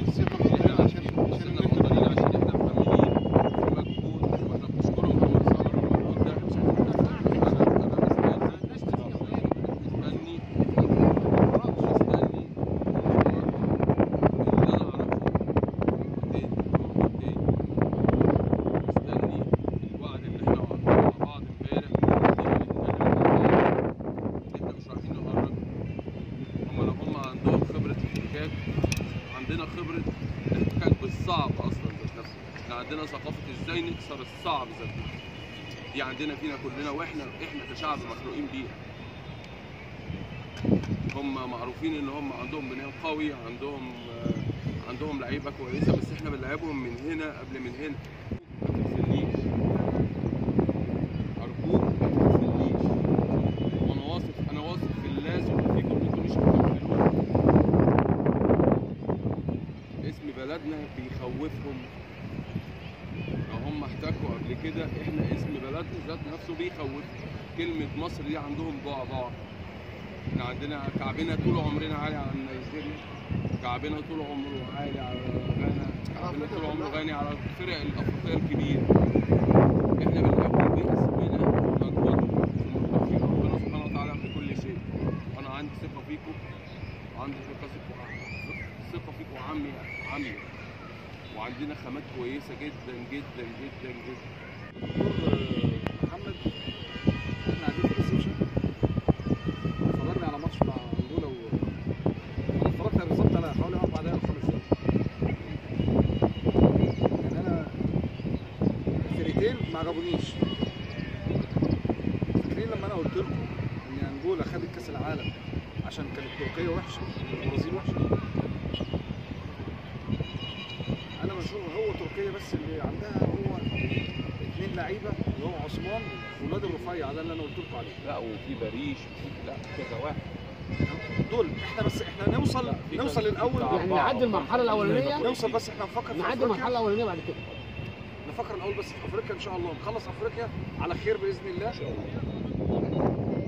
الثقه في الفرقه عشان عشان وصلنا النقطة دي عشان احنا مكملين في مجهود واحنا بنشكرهم هم صبروا المجهود ده انا انا مستني مستني مستني اللي انا اعرفه تاني تاني مستني الوعد اللي احنا وعدناه مع بعض امبارح اللي بنتكلم احنا مش رايحين نهرج هم لو هم عندهم خبرة احتكاك عندنا خبرة الاحتكاك بالصعب اصلا ذات نفسه احنا عندنا ثقافة ازاي نكسر الصعب ذات نفسه دي عندنا فينا كلنا واحنا احنا كشعب مخلوقين بيها هم معروفين ان هم عندهم بناء قوي عندهم آه، عندهم لعيبه كويسه بس احنا بنلعبهم من هنا قبل من هنا ما تغفلنيش ارجوك ما تغفلنيش وانا واثق انا واثق في اللازم فيكم انكم مش هتغفلوني اسم بلدنا بيخوفهم لو هم احتكوا قبل كده احنا اسم بلدنا ذات نفسه بيخوف كلمة مصر دي عندهم بعبع احنا عندنا كعبنا طول عمرنا عالي على نيجيريا كعبنا طول عمره عالي على غانا كعبنا طول عمره غني على الفرق الافريقيه الكبيره احنا بنلعبهم باسمنا ومجهودنا ومتوفيق ربنا سبحانه وتعالى في كل شيء انا عندي ثقه فيكم وعندي ثقه ثقه فيكم عمي عمي وعندنا خامات كويسه جدا جدا جدا جدا دكتور محمد احنا قاعدين في الريسبشن اتفرجنا على ماتش مع انجولا و انا اتفرجت على بالظبط على حوالي اربع دقايق او خمس دقايق يعني انا الفرقتين ما عجبونيش فاكرين لما انا قلت لكم ان انجولا خدت كاس العالم عشان كانت تركيا وحشه والبرازيل وحشه انا بشوف هو تركيا بس اللي عندها هو اثنين لعيبه اللي هو عثمان وولاد الرفيع ده اللي انا قلت لكم عليه لا وفي باريش وفي لا كذا واحد دول احنا بس احنا نوصل في نوصل كان- الاول بتاع يعني نعدي المرحله الاولانيه نوصل بس احنا نفكر في نعدي افريقيا المرحله الاولانيه بعد كده نفكر الاول بس في افريقيا ان شاء الله نخلص افريقيا على خير باذن الله ان شاء الله